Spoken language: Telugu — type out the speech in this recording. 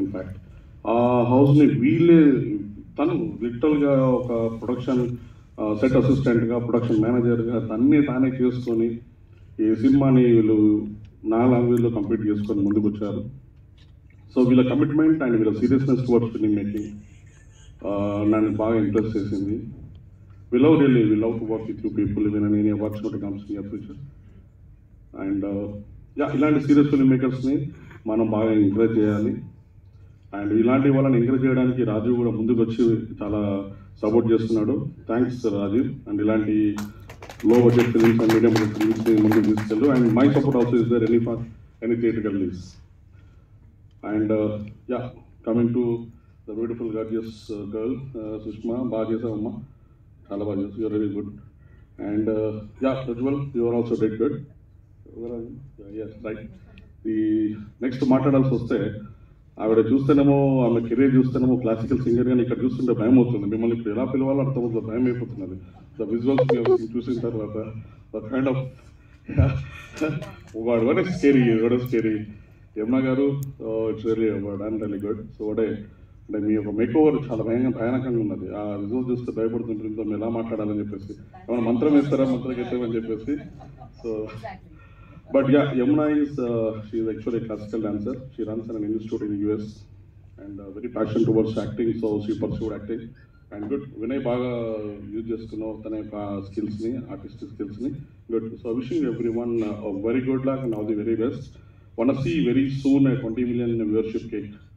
ఇన్ఫ్యాక్ట్ ఆ హౌస్ని వీళ్ళే తను లిటరల్గా ఒక ప్రొడక్షన్ సెట్ అసిస్టెంట్గా ప్రొడక్షన్ మేనేజర్గా అన్నీ తానే చేసుకొని ఈ సినిమాని వీళ్ళు నా లాంగ్వేజ్లో కంప్లీట్ చేసుకొని ముందుకు వచ్చారు సో వీళ్ళ కమిట్మెంట్ అండ్ వీళ్ళ సీరియస్నెస్ టువర్డ్స్ ఫిల్మ్ మేకింగ్ నన్ను బాగా ఇంప్రెస్ చేసింది we love really we love to work with you people even అని any opportunity comes in your future and ya ఇలాంటి సీరియస్ ఫిల్మ్ మేకర్స్ని మనం బాగా ఎంకరేజ్ చేయాలి అండ్ ఇలాంటి వాళ్ళని ఎంకరేజ్ చేయడానికి రాజీవ్ కూడా ముందుకు వచ్చి చాలా సపోర్ట్ చేస్తున్నాడు థ్యాంక్స్ రాజీవ్ అండ్ ఇలాంటి low budget films and medium budget ఫిల్మ్స్ని ముందుకు తీసుకెళ్ళు and my support also is there any for any theatrical leaves and ya coming to the beautiful gorgeous girl Sushma బాగా చేసావమ్మా చాలా బాగా చేసావు your very good and ya Prajwal your also did good yes right ఈ నెక్స్ట్ మాట్లాడాల్సి వస్తే ఆవిడ చూస్తేనేమో ఆమె కెరీర్ చూస్తేనేమో క్లాసికల్ సింగర్ కానీ ఇక్కడ చూస్తుంటే భయం అవుతుంది మిమ్మల్ని ఇప్పుడు ఎలా పిలవాలో అర్థమవుతుంది భయం అయిపోతున్నది ద విజువల్స్ చూసిన తర్వాత ద కైండ్ ఆఫ్ వాడు what story what story Yamuna గారు it's very what I'm really good so వాడే అంటే మీ యొక్క మేక్ ఓవర్ చాలా భయంగా భయానకంగా ఉన్నది ఆ విజువల్ చూస్తే భయపడుతుంటుంది ఇంట్లో ఎలా మాట్లాడాలని చెప్పేసి ఏమైనా మంత్రం వేస్తారా మంత్రం ఎత్తామని చెప్పేసి so But yeah, Yamuna is uh, she is actually a classical dancer. She runs an institute in the US and uh, very passionate towards acting, so she pursued acting. And good, Vinay బాగా యూజ్ చేసుకున్నావు తన యొక్క స్కిల్స్ని ఆర్టిస్టిక్ స్కిల్స్ని good so wishing every one very good luck and all the very best one see very soon twenty million viewership cake